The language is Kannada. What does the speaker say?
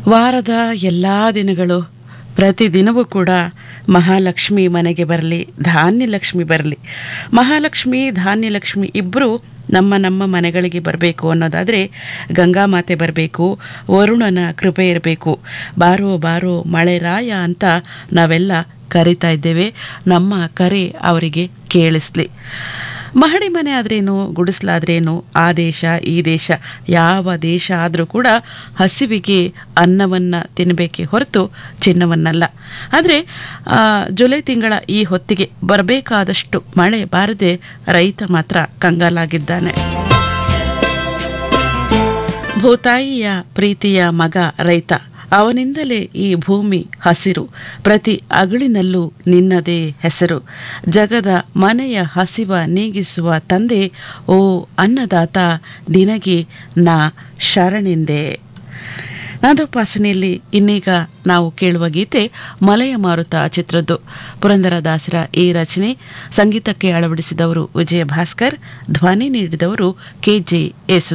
ವಾರದ ಎಲ್ಲ ದಿನಗಳು ಪ್ರತಿದಿನವೂ ಕೂಡ ಮಹಾಲಕ್ಷ್ಮಿ ಮನೆಗೆ ಬರಲಿ ಧಾನ್ಯಲಕ್ಷ್ಮಿ ಬರಲಿ ಮಹಾಲಕ್ಷ್ಮಿ ಧಾನ್ಯಲಕ್ಷ್ಮಿ ಇಬ್ಬರು ನಮ್ಮ ನಮ್ಮ ಮನೆಗಳಿಗೆ ಬರಬೇಕು ಅನ್ನೋದಾದರೆ ಗಂಗಾ ಮಾತೆ ಬರಬೇಕು ವರುಣನ ಕೃಪೆ ಇರಬೇಕು ಬಾರೋ ಬಾರೋ ಮಳೆ ರಾಯ ಅಂತ ನಾವೆಲ್ಲ ಕರಿತಾ ಇದ್ದೇವೆ ನಮ್ಮ ಕರೆ ಅವರಿಗೆ ಕೇಳಿಸ್ಲಿ ಮಹಡಿ ಮನೆ ಆದ್ರೇನು ಗುಡಿಸ್ಲಾದ್ರೇನು ಆ ದೇಶ ಈ ದೇಶ ಯಾವ ದೇಶ ಆದರೂ ಕೂಡ ಹಸಿವಿಗೆ ಅನ್ನವನ್ನು ತಿನ್ನಬೇಕೆ ಹೊರತು ಚಿನ್ನವನ್ನಲ್ಲ ಆದರೆ ಜುಲೈ ತಿಂಗಳ ಈ ಹೊತ್ತಿಗೆ ಬರಬೇಕಾದಷ್ಟು ಮಳೆ ಬಾರದೆ ರೈತ ಮಾತ್ರ ಕಂಗಾಲಾಗಿದ್ದಾನೆ ಭೂತಾಯಿಯ ಪ್ರೀತಿಯ ಮಗ ರೈತ ಅವನಿಂದಲೇ ಈ ಭೂಮಿ ಹಸಿರು ಪ್ರತಿ ಅಗಳಿನಲ್ಲೂ ನಿನ್ನದೇ ಹೆಸರು ಜಗದ ಮನೆಯ ಹಸಿವ ನೀಗಿಸುವ ತಂದೆ ಓ ಅನ್ನದಾತ ನಿನಗೆ ನಾ ಶರಣೆಂದೆ ನಾದೋಪಾಸನೆಯಲ್ಲಿ ಇನ್ನೀಗ ನಾವು ಕೇಳುವ ಗೀತೆ ಮಲೆಯ ಮಾರುತ ಚಿತ್ರದ್ದು ಪುರಂದರದಾಸರ ಈ ರಚನೆ ಸಂಗೀತಕ್ಕೆ ಅಳವಡಿಸಿದವರು ವಿಜಯ ಭಾಸ್ಕರ್ ಧ್ವನಿ ನೀಡಿದವರು ಕೆಜೆ ಯೇಸು